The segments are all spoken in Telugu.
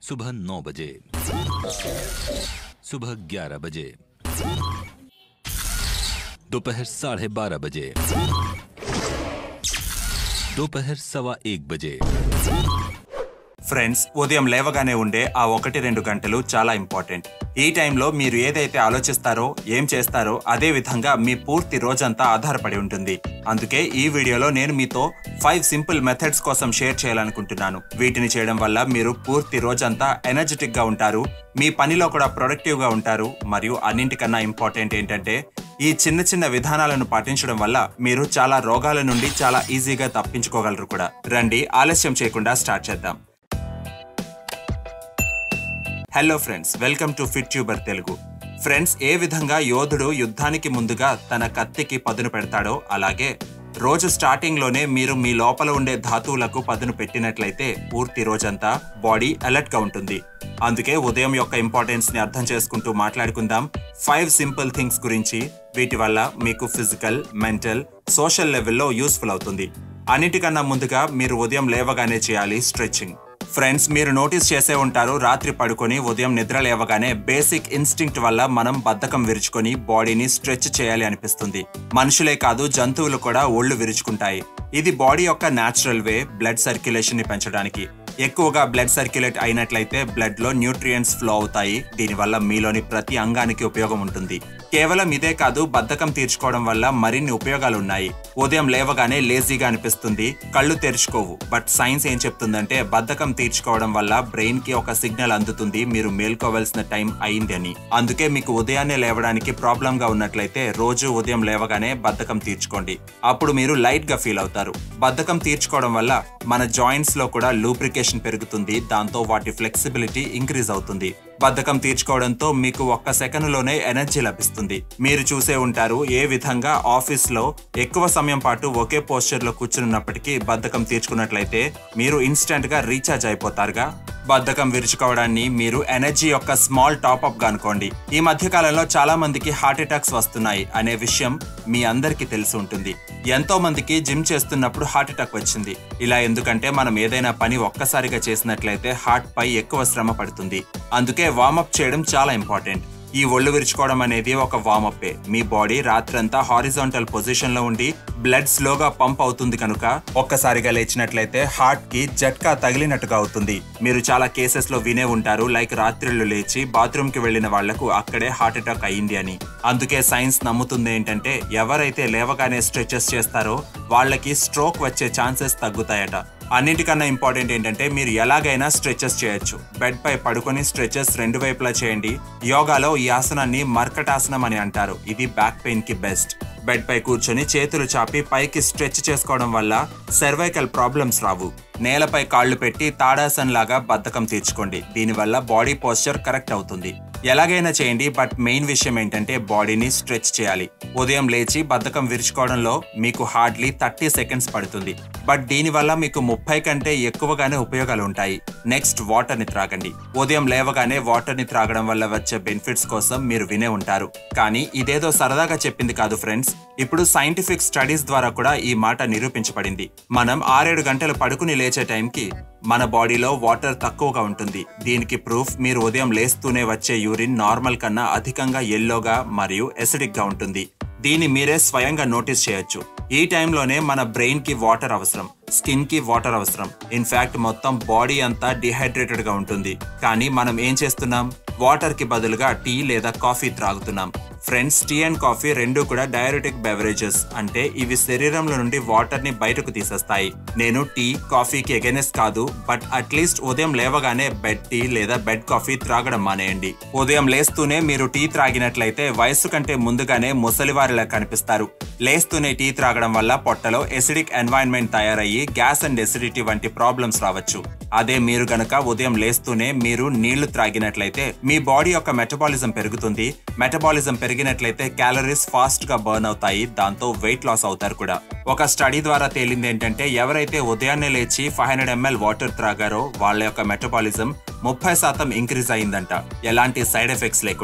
सुबह नौ बजे सुबह ग्यारह बजे दोपहर साढ़े बारह बजे दोपहर सवा एक बजे ఫ్రెండ్స్ ఉదయం లేవగానే ఉండే ఆ ఒకటి రెండు గంటలు చాలా ఇంపార్టెంట్ ఈ టైంలో మీరు ఏదైతే ఆలోచిస్తారో ఏం చేస్తారో అదే విధంగా మీ పూర్తి రోజంతా ఆధారపడి ఉంటుంది అందుకే ఈ వీడియోలో నేను మీతో ఫైవ్ సింపుల్ మెథడ్స్ కోసం షేర్ చేయాలనుకుంటున్నాను వీటిని చేయడం వల్ల మీరు పూర్తి రోజంతా ఎనర్జెటిక్ గా ఉంటారు మీ పనిలో కూడా ప్రొడక్టివ్ గా ఉంటారు మరియు అన్నింటికన్నా ఇంపార్టెంట్ ఏంటంటే ఈ చిన్న చిన్న విధానాలను పాటించడం వల్ల మీరు చాలా రోగాల నుండి చాలా ఈజీగా తప్పించుకోగలరు కూడా రండి ఆలస్యం చేయకుండా స్టార్ట్ చేద్దాం hello friends welcome to fit tuber Telugu friends ఏ విధంగా యోధుడు యుద్ధానికి ముందుగా తన కత్తికి పదును పెడతాడో అలాగే రోజు స్టార్టింగ్ లోనే మీరు మీ లోపల ఉండే ధాతువులకు పదును పెట్టినట్లయితే పూర్తి రోజంతా బాడీ అలర్ట్ గా ఉంటుంది అందుకే ఉదయం యొక్క ఇంపార్టెన్స్ ని అర్థం చేసుకుంటూ మాట్లాడుకుందాం ఫైవ్ సింపుల్ థింగ్స్ గురించి వీటి వల్ల మీకు ఫిజికల్ మెంటల్ సోషల్ లెవెల్లో యూస్ఫుల్ అవుతుంది అన్నిటికన్నా ముందుగా మీరు ఉదయం లేవగానే చేయాలి స్ట్రెచ్చింగ్ ఫ్రెండ్స్ మీరు నోటీస్ చేసే ఉంటారు రాత్రి పడుకొని ఉదయం నిద్ర లేవగానే బేసిక్ ఇన్స్టింక్ట్ వల్ల మనం బద్ధకం విరుచుకొని బాడీని స్ట్రెచ్ చేయాలి అనిపిస్తుంది మనుషులే కాదు జంతువులు కూడా ఒళ్ళు విరుచుకుంటాయి ఇది బాడీ యొక్క న్యాచురల్ వే బ్లడ్ సర్క్యులేషన్ ని పెంచడానికి ఎక్కువగా బ్లడ్ సర్క్యులేట్ అయినట్లయితే బ్లడ్ లో న్యూట్రియంట్స్ ఫ్లో అవుతాయి దీనివల్ల మీలోని ప్రతి అంగానికి ఉపయోగం ఉంటుంది కేవలం ఇదే కాదు బద్ధకం తీర్చుకోవడం వల్ల మరిన్ని ఉపయోగాలు ఉన్నాయి ఉదయం లేవగానే లేజీగా అనిపిస్తుంది కళ్ళు తెరుచుకోవు బట్ సైన్స్ ఏం చెప్తుందంటే బద్ధకం తీర్చుకోవడం వల్ల బ్రెయిన్ కి ఒక సిగ్నల్ అందుతుంది మీరు మేల్కోవాల్సిన టైం అయింది అని అందుకే మీకు ఉదయాన్నే లేవడానికి ప్రాబ్లం గా ఉన్నట్లయితే రోజు ఉదయం లేవగానే బద్ధకం తీర్చుకోండి అప్పుడు మీరు లైట్ గా ఫీల్ అవుతారు బద్ధకం తీర్చుకోవడం వల్ల మన జాయింట్స్ లో కూడా లూబ్రికేషన్ పెరుగుతుంది దాంతో వాటి ఫ్లెక్సిబిలిటీ ఇంక్రీజ్ అవుతుంది బద్ధకం తీర్చుకోవడంతో మీకు ఒక్క సెకనులోనే ఎనర్జీ లభిస్తుంది మీరు చూసే ఉంటారు ఏ విధంగా ఆఫీస్ లో ఎక్కువ సమయం పాటు ఒకే పోస్చర్ లో కూర్చున్నప్పటికీ బద్ధకం తీర్చుకున్నట్లయితే మీరు ఇన్స్టెంట్ గా రీఛార్జ్ అయిపోతారుగా బద్ధకం విరుచుకోవడాన్ని మీరు ఎనర్జీ యొక్క స్మాల్ టాప్అప్ గా అనుకోండి ఈ మధ్య కాలంలో చాలా మందికి హార్ట్ అటాక్స్ వస్తున్నాయి అనే విషయం మీ అందరికీ తెలిసి ఉంటుంది ఎంతో మందికి జిమ్ చేస్తున్నప్పుడు హార్ట్ అటాక్ వచ్చింది ఇలా ఎందుకంటే మనం ఏదైనా పని ఒక్కసారిగా చేసినట్లయితే హార్ట్ పై ఎక్కువ శ్రమ పడుతుంది అందుకే వార్మప్ చేయడం చాలా ఇంపార్టెంట్ ఈ ఒళ్ళు విరుచుకోవడం అనేది ఒక వామప్పే మీ బాడీ రాత్రంతా హారిజాంటల్ పొజిషన్ లో ఉండి బ్లడ్ స్లోగా పంప్ అవుతుంది కనుక ఒక్కసారిగా లేచినట్లయితే హార్ట్ కి జట్కా తగిలినట్టుగా అవుతుంది మీరు చాలా కేసెస్ లో వినే ఉంటారు లైక్ రాత్రిళ్ళు లేచి బాత్రూమ్ కి వెళ్లిన వాళ్లకు అక్కడే హార్ట్ అటాక్ అయింది అని అందుకే సైన్స్ నమ్ముతుంది ఏంటంటే ఎవరైతే లేవగానే స్ట్రెచెస్ చేస్తారో వాళ్ళకి స్ట్రోక్ వచ్చే ఛాన్సెస్ తగ్గుతాయట అన్నిటికన్నా ఇంపార్టెంట్ ఏంటంటే మీరు ఎలాగైనా స్ట్రెచెస్ చేయొచ్చు బెడ్ పై పడుకొని స్ట్రెచెస్ రెండు వైపులా చేయండి యోగాలో ఈ ఆసనాన్ని మర్కటాసనం అని అంటారు ఇది బ్యాక్ పెయిన్ కి బెస్ట్ బెడ్ పై కూర్చొని చేతులు చాపి పైకి స్ట్రెచ్ చేసుకోవడం వల్ల సర్వైకల్ ప్రాబ్లమ్స్ రావు నేలపై కాళ్ళు పెట్టి తాడాసన్ లాగా బద్ధకం తీర్చుకోండి దీనివల్ల బాడీ పోస్చర్ కరెక్ట్ అవుతుంది ఎలాగైనా చేయండి బట్ మెయిన్ విషయం ఏంటంటే బాడీని స్ట్రెచ్ చేయాలి ఉదయం లేచి బద్ధకం విరుచుకోవడంలో మీకు హార్డ్లీ థర్టీ సెకండ్స్ పడుతుంది బట్ దీనివల్ల మీకు ముప్పై కంటే ఎక్కువగానే ఉపయోగాలు ఉంటాయి నెక్స్ట్ వాటర్ ని త్రాగండి ఉదయం లేవగానే వాటర్ ని త్రాగడం వల్ల వచ్చే బెనిఫిట్స్ కోసం మీరు వినే ఉంటారు కానీ ఇదేదో సరదాగా చెప్పింది కాదు ఫ్రెండ్స్ ఇప్పుడు సైంటిఫిక్ స్టడీస్ ద్వారా కూడా ఈ మాట నిరూపించబడింది మనం ఆరేడు గంటలు పడుకుని లేచే టైంకి మన బాడీలో వాటర్ తక్కువగా ఉంటుంది దీనికి ప్రూఫ్ మీరు ఉదయం లేస్తూనే వచ్చే యూరిన్ నార్మల్ కన్నా అధికంగా ఎల్లోగా మరియు ఎసిడిక్ గా ఉంటుంది దీన్ని మీరే స్వయంగా నోటీస్ చేయొచ్చు ఈ టైంలోనే మన బ్రెయిన్ కి వాటర్ అవసరం స్కిన్ కి వాటర్ అవసరం ఇన్ఫాక్ట్ మొత్తం బాడీ అంతా డిహైడ్రేటెడ్ గా ఉంటుంది కానీ మనం ఏం చేస్తున్నాం వాటర్ కి బదులుగా టీ లేదా కాఫీ త్రాగుతున్నాం ఫ్రెండ్స్ టీ అండ్ కాఫీ రెండు కూడా డయారెటిక్ బెవరేజెస్ అంటే ఇవి శరీరంలో నుండి వాటర్ ని బయటకు తీసేస్తాయి నేను టీ కాఫీకి ఎగెనెస్ట్ కాదు బట్ అట్లీస్ట్ ఉదయం లేవగానే బెడ్ టీ లేదా బెడ్ కాఫీ త్రాగడం మానేయండి ఉదయం లేస్తూనే మీరు టీ త్రాగినట్లయితే వయస్సు కంటే ముందుగానే ముసలివారిలా కనిపిస్తారు లేస్తూనే టీ త్రాగడం వల్ల పొట్టలో ఎసిడిక్ ఎన్వైరన్మెంట్ తయారయ్యి గ్యాస్ అండ్ ఎసిడిటీ వంటి ప్రాబ్లమ్స్ రావచ్చు అదే మీరు గనక ఉదయం లేస్తూనే మీరు నీళ్లు త్రాగినట్లయితే మీ బాడీ యొక్క మెటబాలిజం పెరుగుతుంది మెటబాలిజం పెరిగినట్లయితే క్యాలరీస్ ఫాస్ట్ గా బర్న్ అవుతాయి దాంతో వెయిట్ లాస్ అవుతారు కూడా ఒక స్టడీ ద్వారా తేలింది ఏంటంటే ఎవరైతే ఉదయాన్నే లేచి ఫైవ్ హండ్రెడ్ ఎంఎల్ వాటర్ త్రాగారో వాళ్ళ యొక్క మెటబాలిజం ముప్పై శాతం ఇంక్రీజ్ అయిందంట ఎలాంటి సైడ్ ఎఫెక్ట్స్ లేకుండా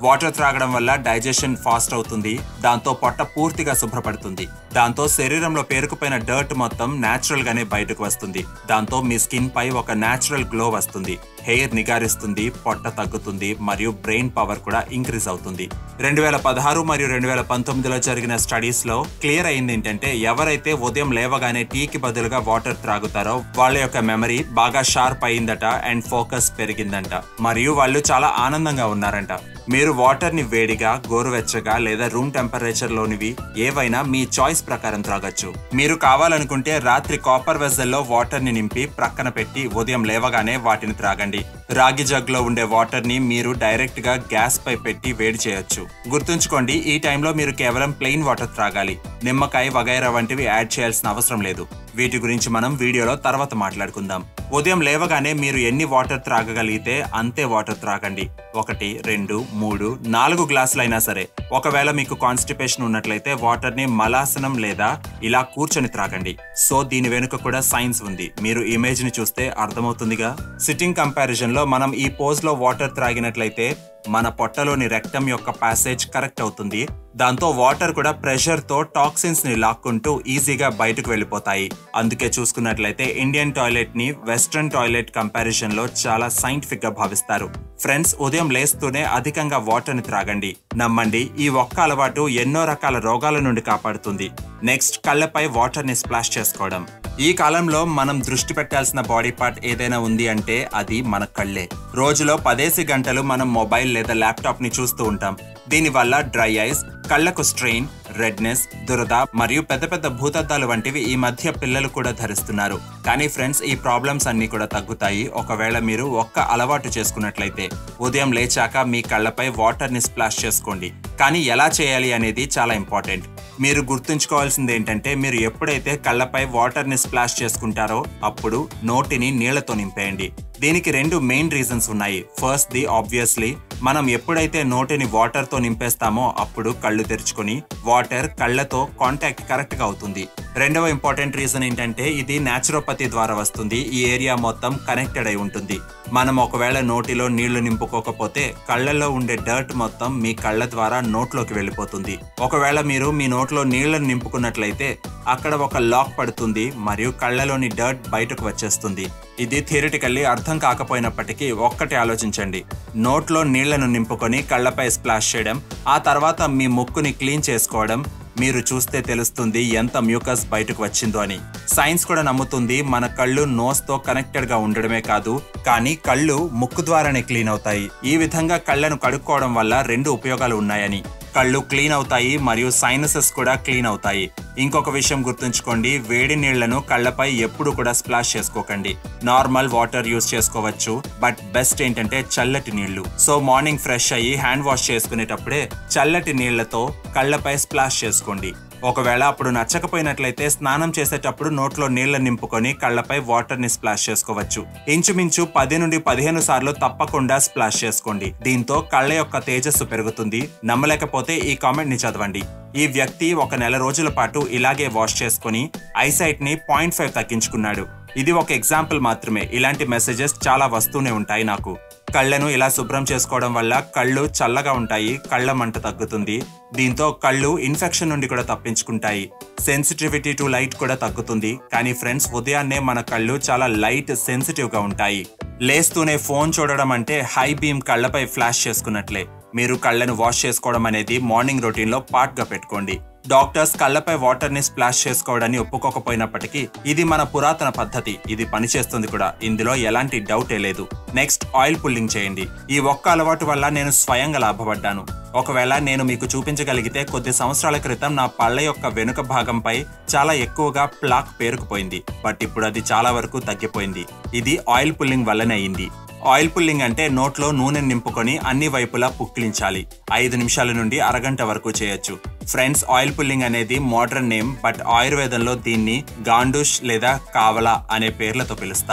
వాటర్ త్రాగడం వల్ల డైజెషన్ ఫాస్ట్ అవుతుంది దాంతో పొట్ట పూర్తిగా శుభ్రపడుతుంది దాంతో శరీరంలో పేరుకుపోయిన డర్ట్ మొత్తం నేచురల్ గానే బయటకు వస్తుంది దాంతో మీ స్కిన్ పై ఒక నేచురల్ గ్లో వస్తుంది హెయిర్ నిగారిస్తుంది పొట్ట తగ్గుతుంది మరియు బ్రెయిన్ పవర్ కూడా ఇంక్రీజ్ అవుతుంది రెండు వేల పదహారు మరియు రెండు వేల పంతొమ్మిదిలో జరిగిన స్టడీస్ లో క్లియర్ అయింది ఏంటంటే ఎవరైతే ఉదయం లేవగానే టీకి బదులుగా వాటర్ త్రాగుతారో వాళ్ళ యొక్క మెమరీ బాగా షార్ప్ అయిందట అండ్ ఫోకస్ పెరిగిందంట మరియు వాళ్ళు చాలా ఆనందంగా ఉన్నారంట మీరు వాటర్ ని వేడిగా గోరువెచ్చగా లేదా రూమ్ టెంపరేచర్ లోనివి ఏవైనా మీ చాయిస్ ప్రకారం త్రాగొచ్చు మీరు కావాలనుకుంటే రాత్రి కాపర్ వెజల్లో వాటర్ ని నింపి ప్రక్కన పెట్టి ఉదయం లేవగానే వాటిని త్రాగండి రాగి జగ్ లో ఉండే వాటర్ ని మీరు డైరెక్ట్ గా గ్యాస్ పై పెట్టి వేడి చేయొచ్చు గుర్తుంచుకోండి ఈ టైంలో మీరు కేవలం ప్లెయిన్ వాటర్ త్రాగాలి నిమ్మకాయ వగైరా వంటివి యాడ్ చేయాల్సిన అవసరం లేదు వీటి గురించి మనం వీడియోలో తర్వాత మాట్లాడుకుందాం ఉదయం లేవగానే మీరు ఎన్ని వాటర్ త్రాగగలిగితే అంతే వాటర్ త్రాగండి ఒకటి రెండు మూడు నాలుగు గ్లాసులైనా సరే ఒకవేళ మీకు కాన్స్టిపేషన్ ఉన్నట్లయితే వాటర్ ని మలాసనం లేదా ఇలా కూర్చొని త్రాగండి సో దీని వెనుక కూడా సైన్స్ ఉంది మీరు ఇమేజ్ ని చూస్తే అర్థమవుతుందిగా సిట్టింగ్ కంపారిజన్ లో మనం ఈ పోజ్ లో వాటర్ త్రాగినట్లయితే మన పొట్టలోని రెక్టం యొక్క ప్యాసేజ్ కరెక్ట్ అవుతుంది దాంతో వాటర్ కూడా ప్రెషర్ తో టాక్సిన్స్ ని లాక్కుంటూ ఈజీగా బయటకు వెళ్ళిపోతాయి అందుకే చూసుకున్నట్లయితే ఇండియన్ టాయిలెట్ ని వెస్ట్రన్ టాయిలెట్ కంపారిజన్ లో చాలా సైంటిఫిక్ గా భావిస్తారు ఫ్రెండ్స్ ఉదయం లేస్తూనే అధికంగా వాటర్ ని త్రాగండి నమ్మండి ఈ ఒక్క అలవాటు ఎన్నో రకాల రోగాల నుండి కాపాడుతుంది నెక్స్ట్ కళ్ళపై వాటర్ ని స్ప్లాష్ చేసుకోవడం ఈ కాలంలో మనం దృష్టి పెట్టాల్సిన బాడీ పార్ట్ ఏదైనా ఉంది అంటే అది మన కళ్ళే రోజులో పదేసి గంటలు మనం మొబైల్ లేదా ల్యాప్టాప్ ని చూస్తూ ఉంటాం దీనివల్ల డ్రై ఐస్ కళ్ళకు స్ట్రెయిన్ రెడ్నెస్ దురద మరియు పెద్ద పెద్ద భూతద్దాలు వంటివి ఈ మధ్య పిల్లలు కూడా ధరిస్తున్నారు కానీ ఫ్రెండ్స్ ఈ ప్రాబ్లమ్స్ అన్ని కూడా తగ్గుతాయి ఒకవేళ మీరు ఒక్క అలవాటు చేసుకున్నట్లయితే ఉదయం లేచాక మీ కళ్ళపై వాటర్ ని స్ప్లాష్ చేసుకోండి కానీ ఎలా చేయాలి అనేది చాలా ఇంపార్టెంట్ మీరు గుర్తుంచుకోవాల్సింది ఏంటంటే మీరు ఎప్పుడైతే కళ్ళపై వాటర్ ని స్ప్లాష్ చేసుకుంటారో అప్పుడు నోటిని నీళ్లతో నింపేయండి దీనికి రెండు మెయిన్ రీజన్స్ ఉన్నాయి ఫస్ట్ ది ఆబ్వియస్లీ మనం ఎప్పుడైతే నోటిని వాటర్ తో నింపేస్తామో అప్పుడు కళ్ళు తెరుచుకొని వాటర్ కళ్ళతో కాంటాక్ట్ కరెక్ట్ గా అవుతుంది రెండవ ఇంపార్టెంట్ రీజన్ ఏంటంటే ఇది నాచురోపతి ద్వారా వస్తుంది ఈ ఏరియా మొత్తం కనెక్టెడ్ అయి ఉంటుంది మనం ఒకవేళ నోటిలో నీళ్లు నింపుకోకపోతే కళ్ళల్లో ఉండే డర్ట్ మొత్తం మీ కళ్ళ ద్వారా నోట్లోకి వెళ్ళిపోతుంది ఒకవేళ మీరు మీ నోట్లో నీళ్లను నింపుకున్నట్లయితే అక్కడ ఒక లాక్ పడుతుంది మరియు కళ్ళలోని డర్ట్ బయటకు వచ్చేస్తుంది ఇది థియరిటికల్లీ అర్థం కాకపోయినప్పటికీ ఒక్కటి ఆలోచించండి నోట్లో నీళ్లను నింపుకొని కళ్ళపై స్ప్లాష్ చేయడం ఆ తర్వాత మీ ముక్కుని క్లీన్ చేసుకోవడం మీరు చూస్తే తెలుస్తుంది ఎంత మ్యూకస్ బయటకు వచ్చిందో అని సైన్స్ కూడా నమ్ముతుంది మన కళ్ళు నోస్ తో కనెక్టెడ్ గా ఉండడమే కాదు కానీ కళ్ళు ముక్కు ద్వారానే క్లీన్ అవుతాయి ఈ విధంగా కళ్ళను కడుక్కోవడం వల్ల రెండు ఉపయోగాలు ఉన్నాయని కళ్ళు క్లీన్ అవుతాయి మరియు సైనసెస్ కూడా క్లీన్ అవుతాయి ఇంకొక విషయం గుర్తుంచుకోండి వేడి నీళ్లను కళ్ళపై ఎప్పుడు కూడా స్ప్లాష్ చేసుకోకండి నార్మల్ వాటర్ యూస్ చేసుకోవచ్చు బట్ బెస్ట్ ఏంటంటే చల్లటి నీళ్లు సో మార్నింగ్ ఫ్రెష్ అయ్యి హ్యాండ్ వాష్ చేసుకునేటప్పుడే చల్లటి నీళ్లతో కళ్ళపై స్ప్లాష్ చేసుకోండి ఒకవేళ అప్పుడు నచ్చకపోయినట్లయితే స్నానం చేసేటప్పుడు నోట్లో నీళ్లు నింపుకొని కళ్ళపై వాటర్ ని స్ప్లాష్ చేసుకోవచ్చు ఇంచుమించు పది నుండి పదిహేను సార్లు తప్పకుండా స్ప్లాష్ చేసుకోండి దీంతో కళ్ళ యొక్క తేజస్సు పెరుగుతుంది నమ్మలేకపోతే ఈ కామెంట్ ని చదవండి ఈ వ్యక్తి ఒక నెల రోజుల పాటు ఇలాగే వాష్ చేసుకుని ఐసైట్ ని పాయింట్ ఫైవ్ తగ్గించుకున్నాడు ఇది ఒక ఎగ్జాంపుల్ మాత్రమే ఇలాంటి మెసేజెస్ చాలా వస్తూనే ఉంటాయి నాకు కళ్ళను ఇలా శుభ్రం చేసుకోవడం వల్ల కళ్ళు చల్లగా ఉంటాయి కళ్ళ మంట తగ్గుతుంది దీంతో కళ్ళు ఇన్ఫెక్షన్ నుండి కూడా తప్పించుకుంటాయి సెన్సిటివిటీ టు లైట్ కూడా తగ్గుతుంది కానీ ఫ్రెండ్స్ ఉదయాన్నే మన కళ్ళు చాలా లైట్ సెన్సిటివ్ గా ఉంటాయి లేస్తూనే ఫోన్ చూడడం అంటే హై బీమ్ కళ్ళపై ఫ్లాష్ చేసుకున్నట్లే మీరు కళ్ళను వాష్ చేసుకోవడం అనేది మార్నింగ్ రొటీన్ లో పార్ట్ గా పెట్టుకోండి డాక్టర్స్ కళ్ళపై వాటర్ ని స్ప్లాష్ చేసుకోవడాన్ని ఒప్పుకోకపోయినప్పటికీ ఇది మన పురాతన పద్ధతి ఇది పనిచేస్తుంది కూడా ఇందులో ఎలాంటి డౌటే లేదు నెక్స్ట్ ఆయిల్ పుల్లింగ్ చేయండి ఈ ఒక్క అలవాటు వల్ల నేను స్వయంగా లాభపడ్డాను ఒకవేళ నేను మీకు చూపించగలిగితే కొద్ది సంవత్సరాల క్రితం నా పళ్ళ యొక్క వెనుక భాగంపై చాలా ఎక్కువగా ప్లాక్ పేరుకుపోయింది బట్ ఇప్పుడు అది చాలా వరకు తగ్గిపోయింది ఇది ఆయిల్ పుల్లింగ్ వల్లనే అయింది ఆయిల్ పుల్లింగ్ అంటే నోట్లో నూనె నింపుకొని అన్ని వైపులా పుక్కిలించాలి ఐదు నిమిషాల నుండి అరగంట వరకు చేయొచ్చు ఫ్రెండ్స్ ఆయిల్ పుల్లింగ్ అనేది మోడర్న్ నేమ్ బట్ ఆయుర్వేదంలో దీన్ని గాండుష్ లేదా కావలా అనే పేర్లతో పిలుస్తారు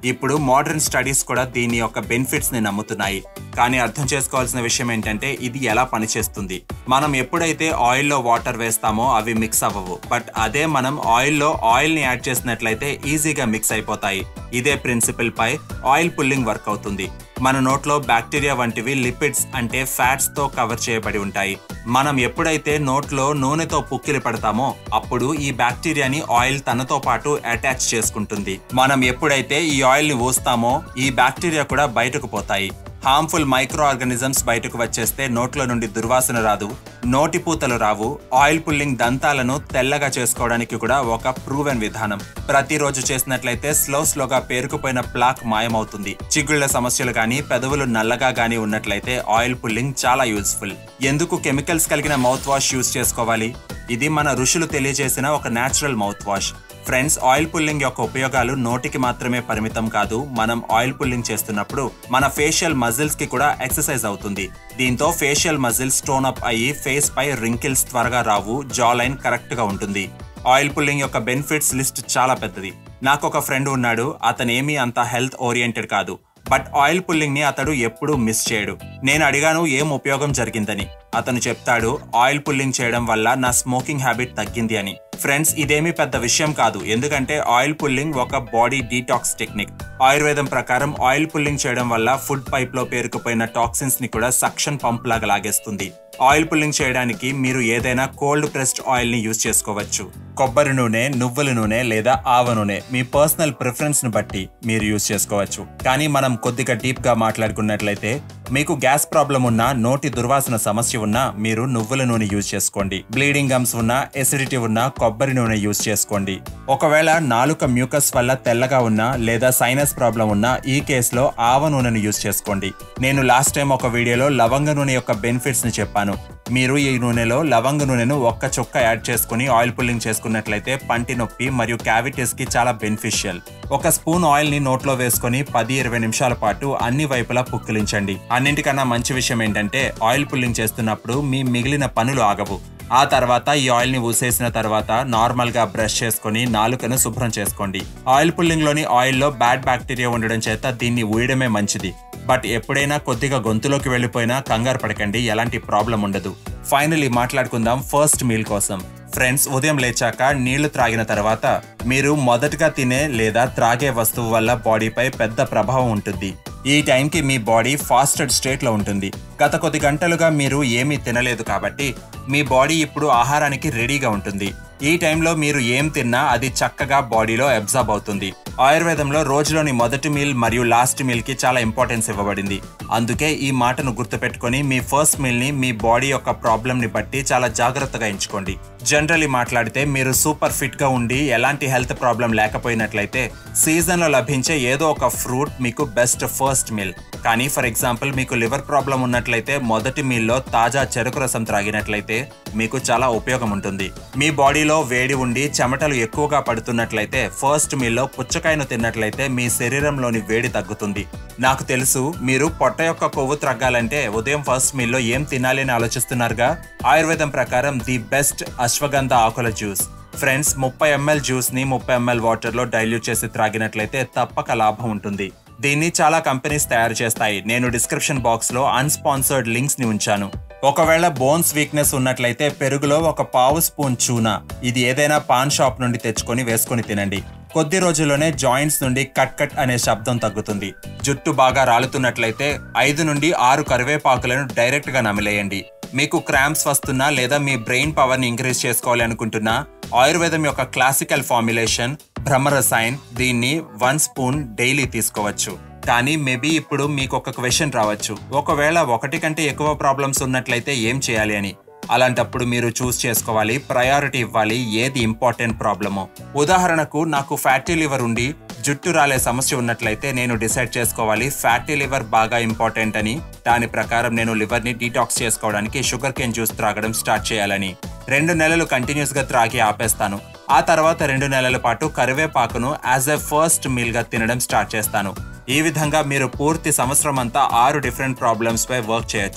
ఇప్పుడు మోడర్న్ స్టడీస్ కూడా దీని యొక్క బెనిఫిట్స్ ని నమ్ముతున్నాయి కానీ అర్థం చేసుకోవాల్సిన విషయం ఏంటంటే ఇది ఎలా పనిచేస్తుంది మనం ఎప్పుడైతే ఆయిల్లో వాటర్ వేస్తామో అవి మిక్స్ అవ్వవు బట్ అదే మనం ఆయిల్లో ఆయిల్ ని యాడ్ చేసినట్లయితే ఈజీగా మిక్స్ అయిపోతాయి ఇదే ప్రిన్సిపల్ పై ఆయిల్ పుల్లింగ్ వర్క్ అవుతుంది మన నోట్లో బ్యాక్టీరియా వంటివి లిపిడ్స్ అంటే ఫ్యాట్స్ తో కవర్ చేయబడి ఉంటాయి మనం ఎప్పుడైతే నోట్లో నూనెతో పుక్కిలి పడతామో అప్పుడు ఈ బ్యాక్టీరియాని ఆయిల్ తనతో పాటు అటాచ్ చేసుకుంటుంది మనం ఎప్పుడైతే ఈ ఆయిల్ ని ఊస్తామో ఈ బ్యాక్టీరియా కూడా బయటకు పోతాయి హార్మ్ఫుల్ మైక్రో ఆర్గానిజమ్స్ బయటకు వచ్చేస్తే నోట్లో నుండి దుర్వాసన రాదు నోటి పూతలు రావు ఆయిల్ పుల్లింగ్ దంతాలను తెల్లగా చేసుకోవడానికి కూడా ఒక ప్రూవెన్ విధానం ప్రతిరోజు చేసినట్లయితే స్లో స్లోగా పేరుకుపోయిన ప్లాక్ మాయమవుతుంది చిగుళ్ల సమస్యలు గానీ పెదవులు నల్లగా గానీ ఉన్నట్లయితే ఆయిల్ పుల్లింగ్ చాలా యూస్ఫుల్ ఎందుకు కెమికల్స్ కలిగిన మౌత్ వాష్ యూస్ చేసుకోవాలి ఇది మన ఋషులు తెలియజేసిన ఒక natural mouth wash friends oil pulling యొక్క ఉపయోగాలు నోటికి మాత్రమే పరిమితం కాదు మనం ఆయిల్ పుల్లింగ్ చేస్తున్నప్పుడు మన ఫేషియల్ మజిల్స్ కి కూడా ఎక్సర్సైజ్ అవుతుంది దీంతో ఫేషియల్ మజిల్స్ స్టోన్ అప్ అయ్యి ఫేస్ పై రింకిల్స్ త్వరగా రావు జా లైన్ కరెక్ట్ గా ఉంటుంది ఆయిల్ పుల్లింగ్ యొక్క బెనిఫిట్స్ లిస్ట్ చాలా పెద్దది నాకు ఒక ఫ్రెండ్ ఉన్నాడు అతనేమీ అంత హెల్త్ ఓరియంటెడ్ కాదు బట్ ఆయిల్ పుల్లింగ్ ని అతడు ఎప్పుడూ మిస్ చేయడు నేను అడిగాను ఏం ఉపయోగం జరిగిందని అతను చెప్తాడు ఆయిల్ పుల్లింగ్ చేయడం వల్ల నా స్మోకింగ్ హ్యాబిట్ తగ్గింది అని ఫ్రెండ్స్ ఇదేమీ పెద్ద విషయం కాదు ఎందుకంటే ఆయిల్ పుల్లింగ్ ఒక బాడీ డీటాక్స్ టెక్నిక్ ఆయుర్వేదం ప్రకారం ఆయిల్ పుల్లింగ్ చేయడం వల్ల ఫుడ్ పైప్ లో పేరుకుపోయిన టాక్సిన్స్ ని కూడా సక్షన్ పంప్ లాగా లాగేస్తుంది ఆయిల్ పుల్లింగ్ చేయడానికి మీరు ఏదైనా కోల్డ్ ప్రెస్డ్ ఆయిల్ ని యూజ్ చేసుకోవచ్చు కొబ్బరి నూనె నువ్వుల నూనె లేదా ఆవ నూనె మీ పర్సనల్ ప్రిఫరెన్స్ ను బట్టి మీరు యూజ్ చేసుకోవచ్చు కానీ మనం కొద్దిగా డీప్ గా మాట్లాడుకున్నట్లయితే మీకు గ్యాస్ ప్రాబ్లం ఉన్నా నోటి దుర్వాసన సమస్య ఉన్నా మీరు నువ్వుల నూనె యూజ్ చేసుకోండి బ్లీడింగ్ గమ్స్ ఉన్నా ఎసిడిటీ ఉన్నా కొబ్బరి నూనె యూజ్ చేసుకోండి ఒకవేళ నాలుక మ్యూకస్ వల్ల తెల్లగా ఉన్నా లేదా సైనస్ ప్రాబ్లం ఉన్నా ఈ కేసులో ఆవ నూనెను యూజ్ చేసుకోండి నేను లాస్ట్ టైం ఒక వీడియోలో లవంగ నూనె యొక్క బెనిఫిట్స్ ని చెప్పాను మీరు ఈ నూనెలో లవంగ నూనెను ఒక్క చుక్క యాడ్ చేసుకుని ఆయిల్ పుల్లింగ్ చేసుకున్నట్లయితే పంటి నొప్పి మరియు క్యావిటీస్ కి చాలా బెనిఫిషియల్ ఒక స్పూన్ ఆయిల్ ని నోట్లో వేసుకొని పది ఇరవై నిమిషాల పాటు అన్ని వైపులా పుక్కిలించండి అన్నింటికన్నా మంచి విషయం ఏంటంటే ఆయిల్ పుల్లింగ్ చేస్తున్నప్పుడు మీ మిగిలిన పనులు ఆగవు ఆ తర్వాత ఈ ఆయిల్ ని ఊసేసిన తర్వాత నార్మల్ గా బ్రష్ చేసుకొని నాలుకను శుభ్రం చేసుకోండి ఆయిల్ పుల్లింగ్ లోని ఆయిల్ లో బ్యాడ్ బ్యాక్టీరియా ఉండడం చేత దీన్ని ఊయడమే మంచిది బట్ ఎప్పుడైనా కొద్దిగా గొంతులోకి వెళ్ళిపోయినా కంగారు పడకండి ఎలాంటి ప్రాబ్లం ఉండదు ఫైనలీ మాట్లాడుకుందాం ఫస్ట్ మీల్ కోసం ఫ్రెండ్స్ ఉదయం లేచాక నీళ్లు త్రాగిన తర్వాత మీరు మొదటగా తినే లేదా త్రాగే వస్తువు వల్ల బాడీపై పెద్ద ప్రభావం ఉంటుంది ఈ టైంకి మీ బాడీ ఫాస్టెడ్ స్టేట్లో ఉంటుంది గత కొద్ది గంటలుగా మీరు ఏమీ తినలేదు కాబట్టి మీ బాడీ ఇప్పుడు ఆహారానికి రెడీగా ఉంటుంది ఈ టైంలో మీరు ఏం తిన్నా అది చక్కగా బాడీలో అబ్జార్బ్ అవుతుంది ఆయుర్వేదంలో రోజులోని మొదటి మీల్ మరియు లాస్ట్ మీల్ కి చాలా ఇంపార్టెన్స్ ఇవ్వబడింది అందుకే ఈ మాటను గుర్తుపెట్టుకొని మీ ఫస్ట్ మీల్ ని మీ బాడీ యొక్క ప్రాబ్లమ్ ని బట్టి చాలా జాగ్రత్తగా ఎంచుకోండి జనరలీ మాట్లాడితే మీరు సూపర్ ఫిట్ గా ఉండి ఎలాంటి హెల్త్ ప్రాబ్లం లేకపోయినట్లయితే సీజన్ లో లభించే ఏదో ఒక ఫ్రూట్ మీకు బెస్ట్ ఫస్ట్ మీల్ కానీ ఫర్ ఎగ్జాంపుల్ మీకు లివర్ ప్రాబ్లం ఉన్నట్లయితే మొదటి మీల్లో తాజా చెరుకు రసం త్రాగినట్లయితే మీకు చాలా ఉపయోగం ఉంటుంది మీ బాడీలో వేడి ఉండి చెమటలు ఎక్కువగా పడుతున్నట్లయితే ఫస్ట్ మీల్లో పుచ్చకాయను తిన్నట్లయితే మీ శరీరంలోని వేడి తగ్గుతుంది నాకు తెలుసు మీరు పొట్ట యొక్క కొవ్వు త్రగ్గాలంటే ఉదయం ఫస్ట్ మీల్లో ఏం తినాలి అని ఆలోచిస్తున్నారుగా ఆయుర్వేదం ప్రకారం ది బెస్ట్ అశ్వగంధ ఆకుల జ్యూస్ ఫ్రెండ్స్ ముప్పై ఎంఎల్ జ్యూస్ ని ముప్పై ఎంఎల్ వాటర్ లో డైల్యూట్ చేసి త్రాగినట్లయితే తప్పక లాభం ఉంటుంది దీన్ని చాలా కంపెనీస్ తయారు చేస్తాయి నేను డిస్క్రిప్షన్ బాక్స్ లో అన్స్పాన్సర్డ్ లింక్స్ ని ఉంచాను ఒకవేళ బోన్స్ వీక్నెస్ ఉన్నట్లయితే పెరుగులో ఒక పావు స్పూన్ చూనా ఇది ఏదైనా పాన్ షాప్ నుండి తెచ్చుకొని వేసుకొని తినండి కొద్ది రోజుల్లోనే జాయింట్స్ నుండి కట్ కట్ అనే శబ్దం తగ్గుతుంది జుట్టు బాగా రాలుతున్నట్లయితే ఐదు నుండి ఆరు కరివేపాకులను డైరెక్ట్ గా నమిలేయండి మీకు క్రాంప్స్ వస్తున్నా లేదా మీ బ్రెయిన్ పవర్ ని ఇంక్రీజ్ చేసుకోవాలి అనుకుంటున్నా ఆయుర్వేదం యొక్క క్లాసికల్ ఫార్ములేషన్ భ్రమరసాయన్ దీన్ని వన్ స్పూన్ డైలీ తీసుకోవచ్చు కానీ మేబీ ఇప్పుడు మీకు ఒక క్వశ్చన్ రావచ్చు ఒకవేళ ఒకటి కంటే ఎక్కువ ప్రాబ్లమ్స్ ఉన్నట్లయితే ఏం చేయాలి అని అలాంటప్పుడు మీరు చూస్ చేసుకోవాలి ప్రయారిటీ ఇవ్వాలి ఏది ఇంపార్టెంట్ ప్రాబ్లమో ఉదాహరణకు నాకు ఫ్యాటీ లివర్ ఉండి జుట్టు రాలే సమస్య ఉన్నట్లయితే నేను డిసైడ్ చేసుకోవాలి ఫ్యాటీ లివర్ బాగా ఇంపార్టెంట్ అని దాని ప్రకారం నేను లివర్ ని డీటాక్స్ చేసుకోవడానికి షుగర్ కేన్ జ్యూస్ త్రాగడం స్టార్ట్ చేయాలని రెండు నెలలు కంటిన్యూస్ గా త్రాగి ఆపేస్తాను ఆ తర్వాత రెండు నెలల పాటు కరివేపాకును యాజ్ ఎ ఫస్ట్ మీల్ గా తినడం స్టార్ట్ చేస్తాను ఈ విధంగా మీరు పూర్తి సంవత్సరం అంతా ఆరు డిఫరెంట్ ప్రాబ్లమ్స్ పై వర్క్ చేయొచ్చు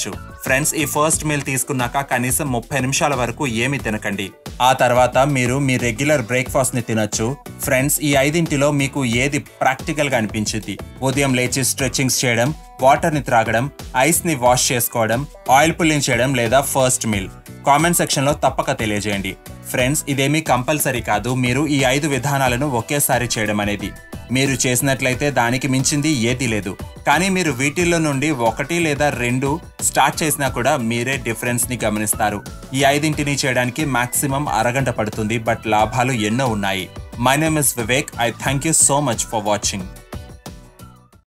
ఫ్రెండ్స్ ఈ ఫస్ట్ మీల్ తీసుకున్నాక కనీసం ముప్పై నిమిషాల వరకు ఏమి తినకండి ఆ తర్వాత మీరు మీ రెగ్యులర్ బ్రేక్ఫాస్ట్ ని తినొచ్చు ఫ్రెండ్స్ ఈ ఐదింటిలో మీకు ఏది ప్రాక్టికల్ గా అనిపించింది ఉదయం లేచి స్ట్రెచింగ్స్ చేయడం వాటర్ ని త్రాగడం ఐస్ ని వాష్ చేసుకోవడం ఆయిల్ పుల్లింగ్ చేయడం లేదా ఫస్ట్ మీల్ కామెంట్ సెక్షన్ లో తప్పక తెలియజేయండి ఫ్రెండ్స్ ఇదేమీ కంపల్సరీ కాదు మీరు ఈ ఐదు విధానాలను ఒకేసారి చేయడం అనేది మీరు చేసినట్లయితే దానికి మించింది ఏదీ లేదు కానీ మీరు వీటిల్లో నుండి ఒకటి లేదా రెండు స్టార్ట్ చేసినా కూడా మీరే డిఫరెన్స్ ని గమనిస్తారు ఈ ఐదింటిని చేయడానికి మాక్సిమం అరగంట పడుతుంది బట్ లాభాలు ఎన్నో ఉన్నాయి my name is Vivek I thank you so much for watching